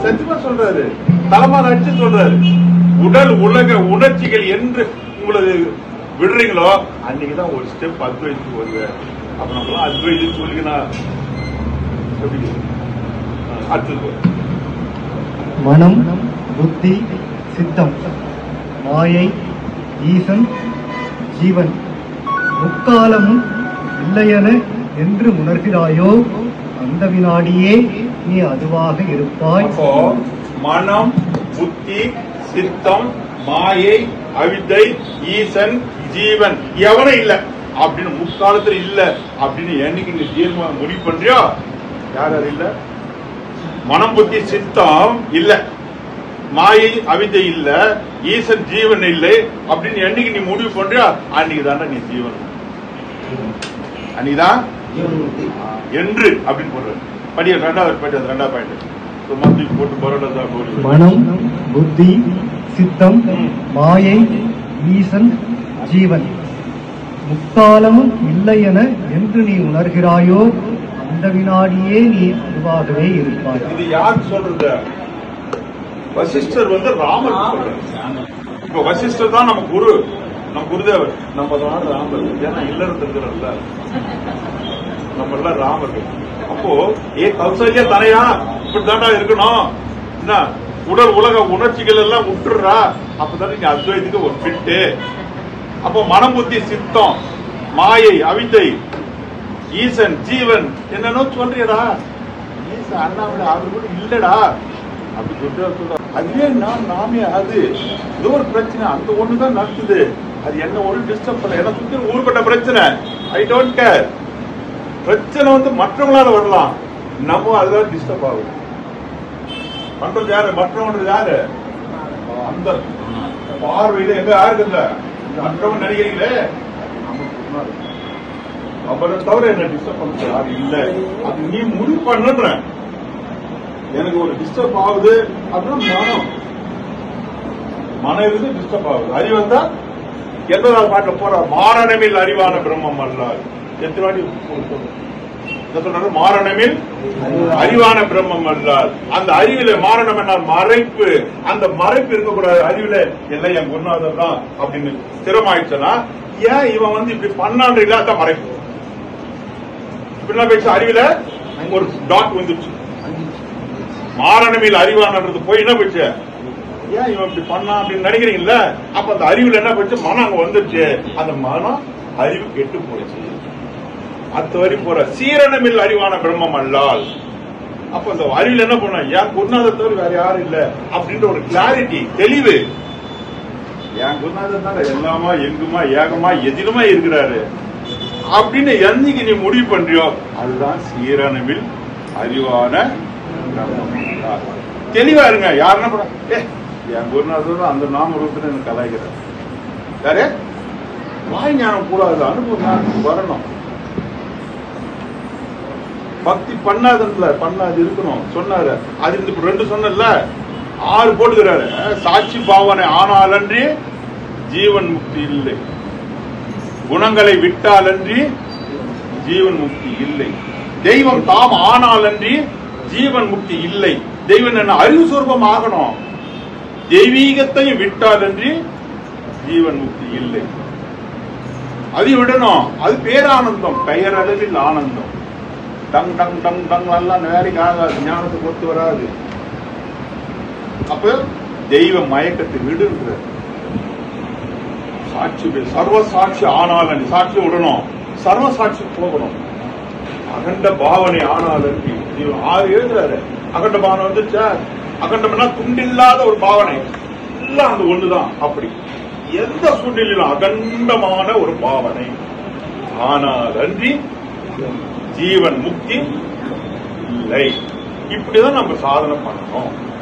சத்தியமா சொல்றாரு தலைமார் அடிச்சு சொல்றாரு உடல் உலக உணர்ச்சிகள் என்று உங்களது விடுறீங்களோ அன்னைக்குதான் ஒரு ஸ்டெப் அத்வைத்துக்கு வருது அப்ப நம்ம அத்வைத்து சொல்லிக்கணும் எப்படி அடுத்தது போ. மனம் புத்தி சித்தம் மாயை ஈசன் ஜீவன் முக்காலமும் இல்லையென என்று உணர்கிறாயோ அந்த வினாடியே நீ அதுவாக இருப்பாய் அப்போ மனம் புத்தி சித்தம் மாயை அவித்தை ஈசன் ஜீவன் எவனும் இல்ல அப்படின்னு முக்காலத்துல இல்ல அப்படின்னு என்னைக்கு நீ தீர்மானம் முடிவு பண்றியோ யார் யார் இல்ல மனம் புத்தி சித்தம் இல்ல மாயை அவித்தை இல்ல ஈசன் ஜீவன் இல்லை அப்படின்னு என்னைக்கு நீ முடிவு பண்றியோ அன்னைக்கு தானே நீ ஜீவன் அன்னைக்குதான் என்று அப்படின்னு போடுறாரு படி ரெண்டாவது பாயிண்ட் அது ரெண்டாவது பாயிண்ட் மந்தி போட்டு பரோடா தான் போடுறது மனம் புத்தி சித்தம் ம். மாயை ஈசன் ஜீவன் முக்காலமும் இல்லை என என்று நீ உணர்கிறாயோ அந்த வினாடியே நீ அதுவாகவே இருப்பாய் இது யார் சொல்றது வசிஷ்டர் வந்து ராமர் சொல்றாரு இப்ப வசிஷ்டர் தான் நம்ம குரு நம்ம குருதேவர் நம்ம தான் ராமர் ஏன்னா இல்லறது இருக்கிறல்ல நம்ம எல்லாம் ராமர் அப்போ ஏ கௌசல்யா தனையா இப்படிதான்டா இருக்கணும் என்ன உடல் உலக உணர்ச்சிகள் எல்லாம் விட்டுறா அப்பதானே நீ அத்வைத்துக்கு ஒரு ஃபிட்டு அப்போ மனம் புத்தி சித்தம் மாயை அவித்தை ஈசன் ஜீவன் என்னன்னோ சொல்றியடா ஈசன் அண்ணாமலை அவர் கூட இல்லடா அப்படி சொல்லிட்டு சொல்ற அதுவே நான் நாமே அது ஏதோ ஒரு பிரச்சனை அந்த ஒண்ணுதான் நடக்குது அது என்ன ஒரு டிஸ்டர்ப் பண்ணல என்ன சுத்தி ஊர்பட்ட பிரச்சனை ஐ டோன்ட் கேர் பிரச்சனை வந்து மற்றவங்களால வரலாம் நம்ம அதுதான் டிஸ்டர்ப் ஆகும் பண்றது யாரு மற்றவங்க யாரு அந்த பார்வையில எங்க யாருக்கு இல்ல மற்றவங்க நினைக்கிறீங்களே நமக்கு முன்னாடி. அவரை தவிர என்ன டிஸ்டர்ப் பண்ண யாரு இல்ல அது நீ முடிவு பண்ணுன்ற எனக்கு ஒரு டிஸ்டர்ப் ஆகுது அப்படின்னா மனம் மனம் இருந்து டிஸ்டர்ப் ஆகுது அறிவு வந்தா எண்பதாவது பாட்டுல போற மாரணமில் அறிவான பிரம்மம் அல்லாது எத்தனை வாட்டி சொல்றோம்? என்ன சொல்றாரு மாரணமில் அறிவான பிரம்மம் அல்லால் அந்த அறிவில மாரணம் என்ன மறைப்பு அந்த மறைப்பு இருக்கக்கூடாது அறிவில எல்லாம் என் குருநாதர் தான் அப்படின்னு ஸ்திரமாயிடுச்சுன்னா ஏன் இவன் வந்து இப்படி பண்ணான்ற இல்லாத மறைப்பு இப்படிலாம் பேச அறிவில ஒரு டாட் வந்துச்சு மாரணமில் அறிவானது போய் என்ன போச்சு ஏன் இவன் இப்படி பண்ணான் அப்படின்னு நினைக்கிறீங்கல்ல அப்ப அந்த அறிவுல என்ன போச்சு மனம் அங்க வந்துருச்சு அந்த மனம் அறிவு கெட்டு போச்சு அடுத்த வரி போற சீரணமில் அறிவான பிரம்மம் அல்லால் அப்ப அந்த அறிவில் என்ன பண்ண என் குருநாதர் தவிர வேற யாரும் இல்ல அப்படின்ற ஒரு கிளாரிட்டி தெளிவு என் குருநாதர் தான் எல்லாமா எங்குமா ஏகமா எதிலுமா இருக்கிறாரு அப்படின்னு என்னைக்கு நீ முடிவு பண்றியோ அதுதான் சீரணமில் அறிவான பிரம்மம் அல்லால். தெளிவா இருங்க யாருன்னா கூட ஏ என் குருநாதர் தான் அந்த நாம ரூபத்துல எனக்கு கலாய்க்கிறார் யாரு வாய் ஞானம் கூடாது அனுபவ ஞானம் வரணும் பக்தி பண்ணாதுல பண்ணாது இருக்கணும் சொன்னாரு அது இந்த இப்ப ரெண்டு சொன்னல ஆறு போட்டுக்கிறாரு சாட்சி பாவனை ஆனாலன்றி ஜீவன் முக்தி இல்லை குணங்களை விட்டாலன்றி ஜீவன் முக்தி இல்லை தெய்வம் தாம் ஆனாலன்றி ஜீவன் முக்தி இல்லை தெய்வம் என்ன அறிவு சுரூபம் ஆகணும் தெய்வீகத்தையும் விட்டாலன்றி ஜீவன் முக்தி இல்லை அதை விடணும் அது பேரானந்தம் பெயரளவில் ஆனந்தம் டங் டங் டங் டங் எல்லாம் வேலைக்கு ஆகாது ஞானத்துக்கு ஒத்து வராது அப்ப தெய்வ மயக்கத்தை விடுன்ற சாட்சி பே- சர்வ சாட்சி ஆனாலன் சாட்சி விடணும் சர்வ சாட்சி போகணும் அகண்ட பாவனை ஆனாலன் இவர் ஆறு எழுதுறாரு அகண்ட பாவனை வந்துச்சா அகண்டம்னா துண்டில்லாத ஒரு பாவனை எல்லாம் அந்த ஒண்ணுதான் அப்படி எந்த சூழ்நிலையிலும் அகண்டமான ஒரு பாவனை ஆனால் அன்றி ஜீவன் முக்தி இல்லை இப்படிதான் நம்ம சாதனை பண்ணணும்